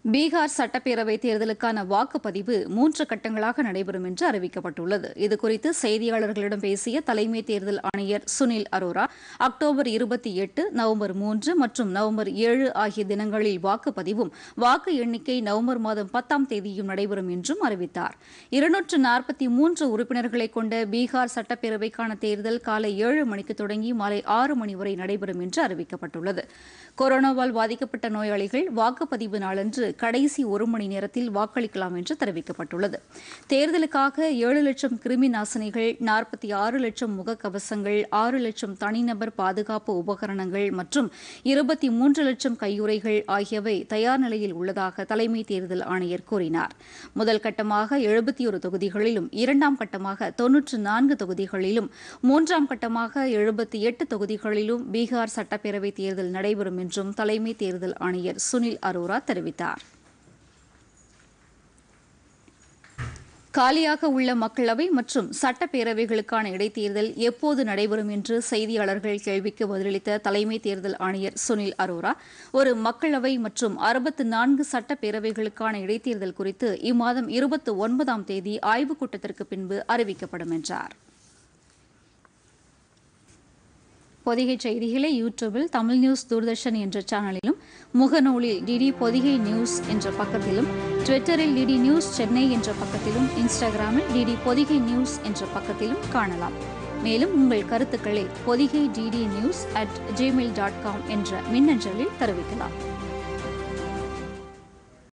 பீகார் சட்டப்பேரவைத் தேர்தலுக்கான வாக்குப்பதிவு மூன்று கட்டங்களாக நடைபெறும் என்று அறிவிக்கப்பட்டுள்ளது இதுகுறித்து செய்தியாளர்களிடம் பேசிய தலைமை தேர்தல் ஆணையர் சுனில் அரோரா அக்டோபர் இருபத்தி எட்டு நவம்பர் மூன்று மற்றும் நவம்பர் ஏழு ஆகிய தினங்களில் வாக்குப்பதிவும் வாக்கு எண்ணிக்கை நவம்பர் மாதம் பத்தாம் தேதியும் நடைபெறும் என்றும் அறிவித்தார் இருநூற்று நாற்பத்தி மூன்று உறுப்பினர்களை கொண்ட பீகார் சட்டப்பேரவைக்கான தேர்தல் காலை ஏழு மணிக்கு தொடங்கி மாலை ஆறு மணி வரை நடைபெறும் என்று அறிவிக்கப்பட்டுள்ளது கொரோனாவால் பாதிக்கப்பட்ட நோயாளிகள் வாக்குப்பதிவு நாளன்று கடைசி ஒரு மணி நேரத்தில் வாக்களிக்கலாம் என்று தெரிவிக்கப்பட்டுள்ளது தேர்தலுக்காக ஏழு லட்சம் கிருமி நாசினிகள் நாற்பத்தி ஆறு லட்சம் முகக்கவசங்கள் ஆறு லட்சம் தனிநபர் பாதுகாப்பு உபகரணங்கள் மற்றும் இருபத்தி மூன்று லட்சம் கையுறைகள் ஆகியவை தயார் நிலையில் உள்ளதாக தலைமை தேர்தல் ஆணையர் கூறினார் முதல் கட்டமாக எழுபத்தி ஒரு தொகுதிகளிலும் இரண்டாம் கட்டமாக தொன்னூற்று நான்கு தொகுதிகளிலும் மூன்றாம் கட்டமாக எழுபத்தி எட்டு தொகுதிகளிலும் பீகார் சட்டப்பேரவை தேர்தல் நடைபெறும் என்றும் தலைமை தேர்தல் ஆணையர் சுனில் அரோரா தெரிவித்தார் காலியாக உள்ள மக்களவை மற்றும் சட்டப்பேரவைகளுக்கான இடைத்தேர்தல் எப்போது நடைபெறும் என்று செய்தியாளர்கள் கேள்விக்கு பதிலளித்த தலைமை தேர்தல் ஆணையர் சுனில் அரோரா ஒரு மக்களவை மற்றும் அறுபத்து நான்கு சட்டப்பேரவைகளுக்கான இடைத்தேர்தல் குறித்து இம்மாதம் இருபத்தி ஒன்பதாம் தேதி ஆய்வுக் கூட்டத்திற்கு பின்பு அறிவிக்கப்படும் என்றார் பொதிகை செய்திகளை யூடியூபில் தமிழ் நியூஸ் தூர்தர்ஷன் என்ற சேனலிலும் முகநூலில் டிடி பொதிகை நியூஸ் என்ற பக்கத்திலும் ட்விட்டரில் டிடி நியூஸ் சென்னை என்ற பக்கத்திலும் இன்ஸ்டாகிராமில் டிடி பொதிகை நியூஸ் என்ற பக்கத்திலும் காணலாம் மேலும் உங்கள் கருத்துக்களை Podhigai DD news at Gmail dot com என்ற மின்னஞ்சலில் தெரிவிக்கலாம்